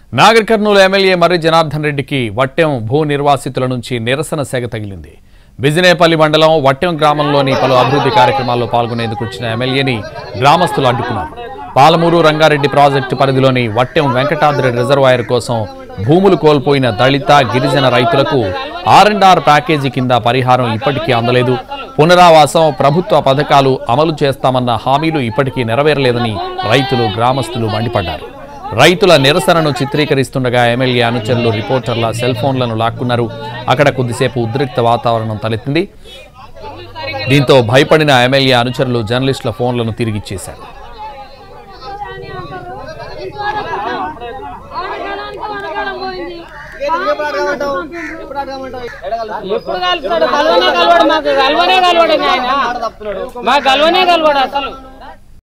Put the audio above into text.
Nagar Kurnool MLA Marri Janardhan రెడ్డికి వట్టెం భూ నిర్వాసితుల నుంచి నిరసన సెగ తగిలింది బిజినేపల్లి మండలం వట్టెం గ్రామంలోని పలు అభివృద్ధి కార్యక్రమాల్లో పాల్గొనేందుకు వచ్చిన ఎమ్మెల్యేని గ్రామస్తులు అడ్డుకున్నారు పాలమూరు రంగారెడ్డి ప్రాజెక్టు పరిధిలోని వట్టెం వెంకటాద్రి రిజర్వాయర్ కోసం భూములు కోల్పోయిన దళిత గిరిజన రైతులకు ఆర్ అండ్ ఆర్ ప్యాకేజీ కింద పరిహారం ఇప్పటికీ అందలేదు పునరావాసం ప్రభుత్వ పథకాలు అమలు చేస్తామన్న హామీలు ఇప్పటికీ నెరవేరలేదని రైతులు గ్రామస్తులు మండిపడ్డారు రైతుల నిరసనను చిత్రీకరిస్తుండగా ఎమ్మెల్యే అనుచరులు రిపోర్టర్ల సెల్ ఫోన్లను లాక్కున్నారు అక్కడ కొద్దిసేపు ఉద్రిక్త వాతావరణం తలెత్తింది దీంతో భయపడిన ఎమ్మెల్యే అనుచరులు జర్నలిస్టుల ఫోన్లను తిరిగిచ్చేశారు ఎప్పుడు కలుస్తాడు కలవనే కలవాడు మాకు కలవనే కలవాడు ఆయన మాకు కలవనే కలవాడు అసలు